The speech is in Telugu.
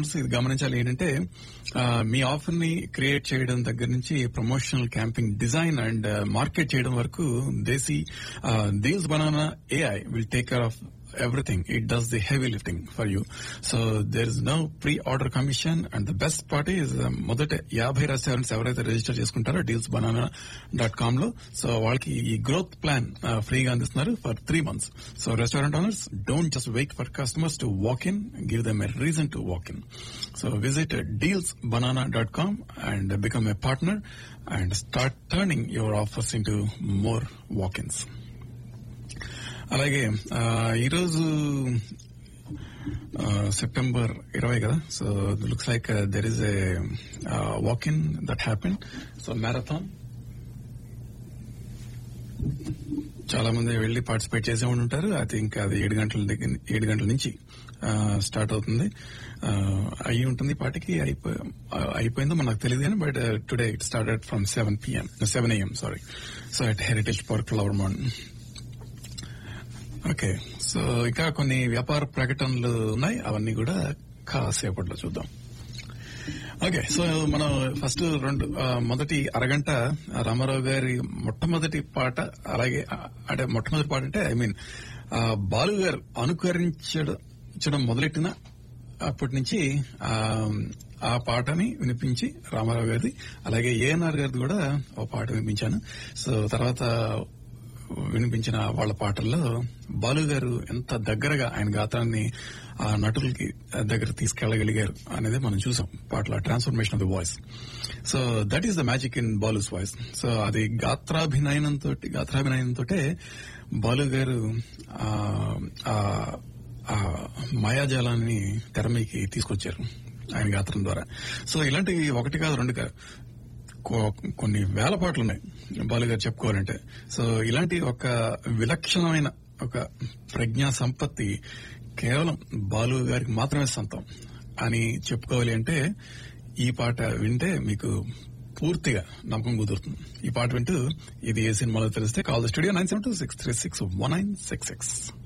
ఓనర్స్ ఇది గమనించాలి ఏంటంటే ఆ, మీ ఆఫర్ ని క్రియేట్ చేయడం దగ్గర నుంచి promotional camping design and market చేయడం వరకు Desi deals banana AI will take care of everything. It does the heavy lifting for you. So there is no pre-order commission and the best part is uh, మొదట యాభై రెస్టారెంట్స్ ఎవరైతే రిజిస్టర్ చేసుకుంటారో డీల్స్ బనానా డాట్ కామ్ లో సో వాళ్ళకి ఈ గ్రోత్ ప్లాన్ ఫ్రీగా అందిస్తున్నారు for three months so restaurant owners don't just wait for customers to walk in give them a reason to walk in so visit deals banana dot com and become a partner and start turning your offers into more walk ins అలాగే ఆ, ఈరోజు ఆ, సెప్టెంబర్ ఇరవై కదా so looks like there is a walk in that happen so marathon చాలా మంది వెళ్లి పార్టిసిపేట్ చేసే ఉండి ఉంటారు ఐ థింక్ అది ఏడు గంటల దగ్గర ఏడు గంటల నుంచి స్టార్ట్ అవుతుంది ఆ, అయి ఉంటుంది ఈ పాటికి అయిపో- ఆ, అయిపోయిందో మనకు తెలియదు కానీ but today it started from seven PM seven AM sorry so at heritage park flower morning okay so ఇంకా కొన్ని వ్యాపార ప్రకటనలు ఉన్నాయి అవన్నీ కూడా కాసేపట్లో చూద్దాం ఓకే సో మనం ఫస్ట్ రెండు ఆ, మొదటి అరగంట రామారావు గారి మొట్టమొదటి పాట అలాగే ఆ, అంటే మొట్టమొదటి పాట అంటే ఐ మీన్ బాలు గారు అనుకరించడం చడం మొదలెట్టిన అప్పటి నుంచి ఆ, ఆ పాటని వినిపించి రామారావు గారిది అలాగే ఏఎన్ఆర్ గారిది కూడా ఒక పాట వినిపించాను సో తర్వాత వినిపించిన వాళ్ళ పాటల్లో బాలు గారు ఎంత దగ్గరగా ఆయన గాత్రాన్ని ఆ నటులకి దగ్గర తీసుకెళ్లగలిగారు అనేది మనం చూసాం పాటల transformation of the voice so that is the magic in Balu's voice so అది గాత్రాభినయనంతో గాత్రాభినయంతో బాలు గారు ఆ, ఆ, ఆ మాయాజాలాన్ని తెర మీకి తీసుకొచ్చారు ఆయన గాత్రం ద్వారా సో ఇలాంటివి ఒకటి కాదు రెండు కాదు కొ- కొన్ని వేల పాటలు ఉన్నాయి బాలు గారు చెప్పుకోవాలంటే సో ఇలాంటి ఒక విలక్షణమైన ఒక ప్రజ్ఞా సంపత్తి కేవలం బాలు గారికి మాత్రమే సొంతం అని చెప్పుకోవాలి అంటే ఈ పాట వింటే మీకు పూర్తిగా నమ్మకం కుదురుతుంది ఈ పాట వింటూ ఇది ఏ సినిమాలో తెలిస్తే call the studio nine seven two six three six one nine six six